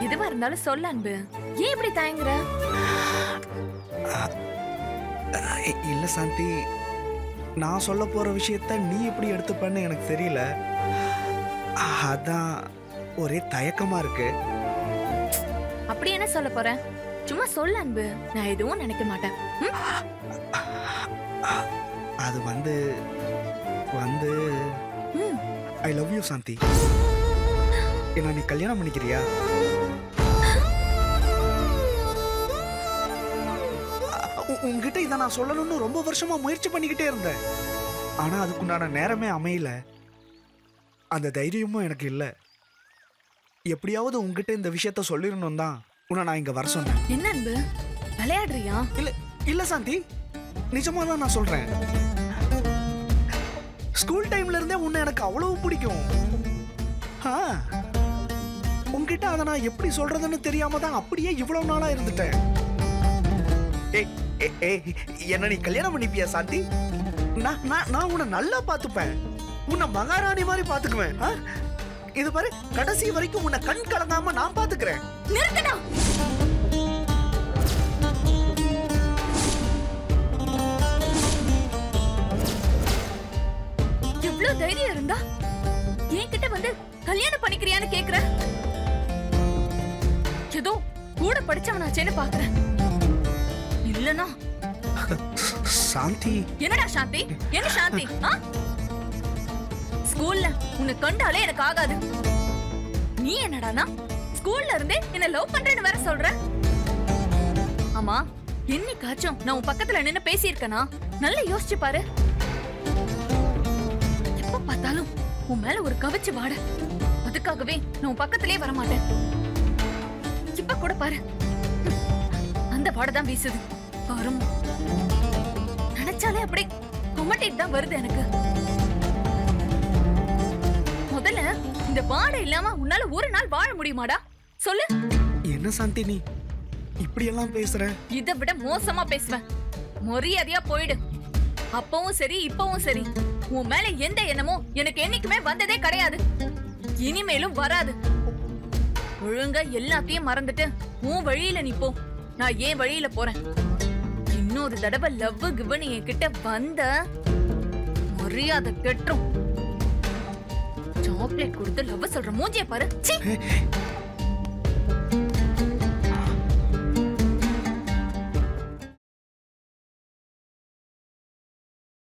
எதுவா இருந்தாலும் சொல்ல அன்பு ஏன் இப்படி தயங்குற அஹ், இ- இல்ல சாந்தி நான் சொல்ல போற விஷயத்த நீ எப்படி எடுத்துப்பன்னு எனக்கு தெரியல அஹ், அதான் ஒரே தயக்கமா இருக்கு அப்படி என்ன சொல்ல போற சும்மா சொல்ல அன்பு நான் எதுவும் நினைக்க மாட்டேன் ம்? அது வந்து வந்து ம். ஐ லவ் யூ சாந்தி என்ன நீ கல்யாணம் பண்ணிக்கிறியா அ- உ- உன்கிட்ட இதை நான் சொல்லணும்னு ரொம்ப வருஷமா முயற்சி பண்ணிக்கிட்டே இருந்தேன் ஆனா அதுக்குண்டான நேரமே அமையல அந்த தைரியமும் எனக்கு இல்லை எப்படியாவது உன்கிட்ட இந்த விஷயத்த சொல்லிடணும் தான் உன்னை நான் இங்க வர சொன்னேன் என்ன அன்பு விளையாடுறியா இல்ல இல்ல சாந்தி நிஜமா தான் நான் சொல்றேன் ஸ்கூல் டைம்ல இருந்தே உன்னை எனக்கு அவ்வளவு பிடிக்கும் ஆ, உன்கிட்ட அதை நான் எப்படி சொல்றதுன்னு தெரியாம தான் அப்படியே இவ்வளவு நாளா இருந்துட்டேன் ஏய், ஏய், ஏய், என்ன நீ கல்யாணம் பண்ணிப்பியா சாந்தி நான் நான் நான் உன்னை நல்லா பார்த்துப்பேன் உன்னை மகாராணி மாதிரி பார்த்துக்குவேன் ஆ? இது பாரு கடைசி வரைக்கும் உன்னை கண் கலங்காம நான் பார்த்துக்கிறேன் நிறுத்தடா எவ்வளவு தைரியம் இருந்தா என்கிட்ட வந்து கல்யாணம் பண்ணிக்கிறியான்னு கேக்குற ஏதோ கூட படிச்சவனாச்சேன்னு பாக்குறேன் இல்லனா சாந்தி என்னடா சாந்தி என்ன சாந்தி ஆ? ஸ்கூல்ல உன்னை கண்டாலே எனக்கு ஆகாது நீ என்னடானா ஸ்கூல்ல இருந்தே என்ன லவ் பண்றேன்னு வேற சொல்ற ஆமா என்னைக்காச்சும் நான் உன் பக்கத்துல நின்னு பேசியிருக்கனா நல்லா யோசிச்சு பாரு எப்ப பார்த்தாலும் உன் மேல ஒரு கவிச்சு வாட அதுக்காகவே நான் உன் பக்கத்திலே வர மாட்டேன் இப்ப கூட பாரு அந்த வாடை தான் வீசுது வரும் நினைச்சாலே அப்படி கொமட்டிட்டு தான் வருது எனக்கு முதல்ல இந்த வாடை இல்லாம உன்னால ஒரு நாள் வாழ முடியுமாடா சொல்லு என்ன சாந்தி நீ இப்படியெல்லாம் பேசுற இதை விட மோசமா பேசுவேன் மரியாதையா போயிடு அப்பவும் சரி இப்பவும் சரி உன் மேல எந்த எண்ணமும் எனக்கு என்னைக்குமே வந்ததே கிடையாது இனிமேலும் வராது ஒழுங்கா எல்லாத்தையும் மறந்துட்டு உன் வழியில நீ போ நான் ஏன் வழியில போறேன் இன்னொரு தடவை லவ் கிவன் என்கிட்ட வந்த மரியாதை கெட்டுரும் சாக்லேட் கொடுத்து லவ் சொல்ற மூஞ்சிய பாரு சீ